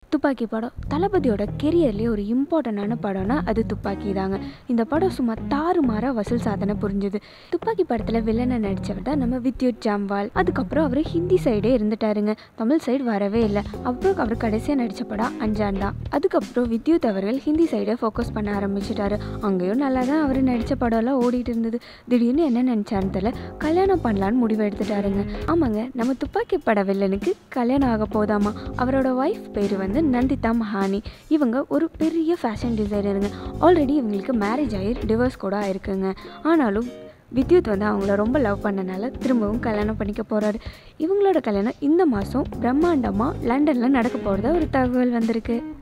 துப்பாக்கி படம் தளபதியோட கெரியர்லேயே ஒரு இம்பார்ட்டண்டான படம்னா அது துப்பாக்கி தாங்க இந்த படம் சும்மா தாறுமாறாக வசூல் சாதனை புரிஞ்சுது துப்பாக்கி படத்தில் வில்லனை நடித்தவர் தான் நம்ம வித்யுத் ஜாம்வால் அதுக்கப்புறம் அவர் ஹிந்தி சைடே இருந்துட்டாருங்க தமிழ் சைடு வரவே இல்லை அப்புறம் அவர் கடைசியாக நடித்த படம் அஞ்சான் தான் அதுக்கப்புறம் வித்யுத் அவர்கள் ஹிந்தி சைடை ஃபோக்கஸ் பண்ண ஆரம்பிச்சிட்டாரு அங்கேயும் நல்லா தான் அவர் நடித்த படம்லாம் ஓடிட்டு இருந்தது திடீர்னு என்ன நினச்சாருன்னு தெரியல கல்யாணம் பண்ணலான்னு முடிவு எடுத்துட்டாருங்க ஆமாங்க நம்ம துப்பாக்கி பட வில்லனுக்கு கல்யாணம் ஆக போதாமா அவரோட ஒய்ஃப் பேர் வந்து நந்திதா மஹானி இவங்க ஒரு பெரிய ஃபேஷன் டிசைனருங்க ஆல்ரெடி இவங்களுக்கு மேரேஜ் ஆகி டிவோர்ஸ் கூட ஆயிருக்குங்க ஆனாலும் வித்யுத் வந்து அவங்கள ரொம்ப லவ் பண்ணனால திரும்பவும் கல்யாணம் பண்ணிக்க போகிறாரு இவங்களோட கல்யாணம் இந்த மாதம் பிரம்மாண்டமாக லண்டனில் நடக்க போகிறதா ஒரு தகவல் வந்திருக்கு